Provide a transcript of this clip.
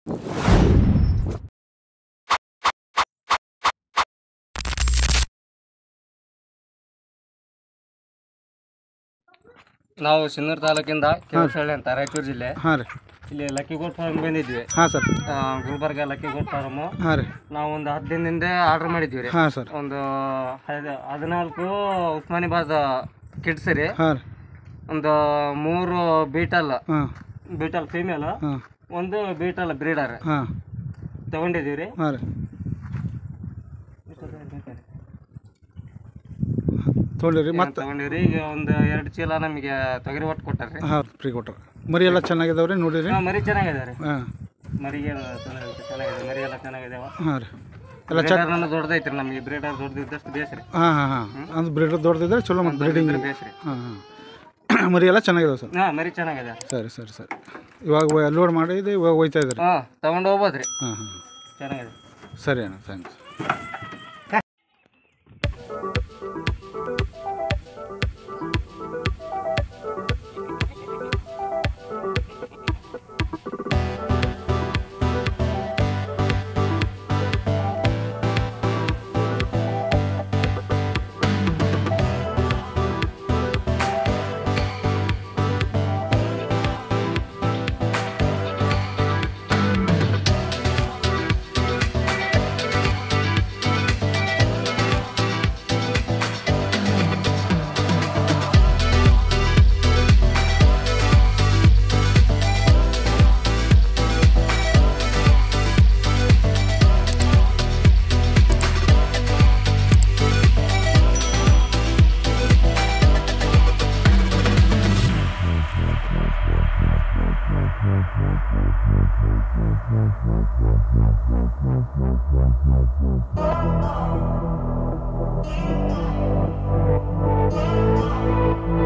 ನಾವು ಸಿನ್ನೂರು ತಾಲೂಕಿಂದ ಕೇವಸಳ್ಳಿ ಅಂತ ರಾಯಚೂರು ಜಿಲ್ಲೆ ಹಾಂ ರೀ ಇಲ್ಲಿ ಲಕ್ಕಿಗೋಟ್ ಫಾರ್ಮ್ ಬಂದಿದ್ವಿ ಹಾಂ ಸರ್ ಆ, ಗುಲ್ಬರ್ಗ ಲಕ್ಕಿಗೋಟ್ ಫಾರ್ಮು ಹಾಂ ರೀ ನಾವು ಒಂದು ಹತ್ತು ದಿನದಿಂದ ಆರ್ಡರ್ ಮಾಡಿದ್ವಿ ರೀ ಹಾಂ ಸರ್ ಒಂದು ಹದ್- ಹದಿನಾಲ್ಕು ಉಸ್ಮಾನಿಬಾದ್ ಕಿಡ್ಸ್ ರೀ ಹಾಂ ರೀ ಒಂದು ಮೂರು ಬೀಟಲ್ ಹಾಂ ಬೀಟಲ್ ಫೀಮೇಲ್ ಹಾಂ ಒಂದು ಬೀಟಲ್ ಬ್ರೀಡರ್ ಹಾಂ ತಗೊಂಡಿದ್ದೀವಿ ರೀ ಹಾಂ ರೀ ತೊಗೊಂಡಿರಿ ಮತ್ತೆ ತಗೊಂಡಿವ್ರಿ ಈಗ ಒಂದು ಎರಡು ಚೀಲ ನಮಗೆ ತೊಗರಿ ಒಟ್ಟು ಕೊಟ್ಟಾರ್ರಿ ಹಾಂ ಫ್ರೀ ಕೊಟ್ರ ಮರಿ ಎಲ್ಲ ಚೆನ್ನಾಗಿದಾವೆ ರೀ ನೋಡಿರಿ ಹಾಂ ಮರಿ ಚೆನ್ನಾಗಿದೆ ರೀ ಹಾಂ ಮರಿಗೆ ಚೆನ್ನಾಗಿದೆ ಚೆನ್ನಾಗಿದೆ ಮರಿ ಎಲ್ಲ ಚೆನ್ನಾಗಿದಾವ ಹಾಂ ರೀ ಎಲ್ಲ ಚ ಬ್ರೀಡರ್ ದೊಡ್ಡದೈತ್ರಿ ನಮಗೆ ಬ್ರೀಡರ್ ದೊಡ್ಡದಿದ್ದಷ್ಟು ಬೇಸ್ರಿ ಹಾಂ ಹಾಂ ಹಾಂ ಅಂದ್ರೆ ಬ್ರೀಡರ್ ದೊಡ್ಡದಿದ್ರೆ ಚಲೋ ಮತ್ತು ಬ್ರೀಡಿಂಗ್ ಬೇಸ್ರಿ ಹಾಂ ಹಾಂ ಮರಿ ಎಲ್ಲ ಚೆನ್ನಾಗಿದಾವೆ ಸರ್ ಹಾಂ ಮರಿ ಚೆನ್ನಾಗಿದೆ ಸರಿ ಸರಿ ಸರಿ ಇವಾಗ ಲೋಡ್ ಮಾಡಿದೆ ಇವಾಗ ಹೋಯ್ತಾ ಇದ್ರಿ ಹಾಂ ತಗೊಂಡು ಹೋಗ್ಬೋದ್ರಿ ಹಾಂ ಹಾಂ ಚೆನ್ನಾಗಿದೆ ಸರಿ ಅಣ್ಣ ಥ್ಯಾಂಕ್ಸ್ Thank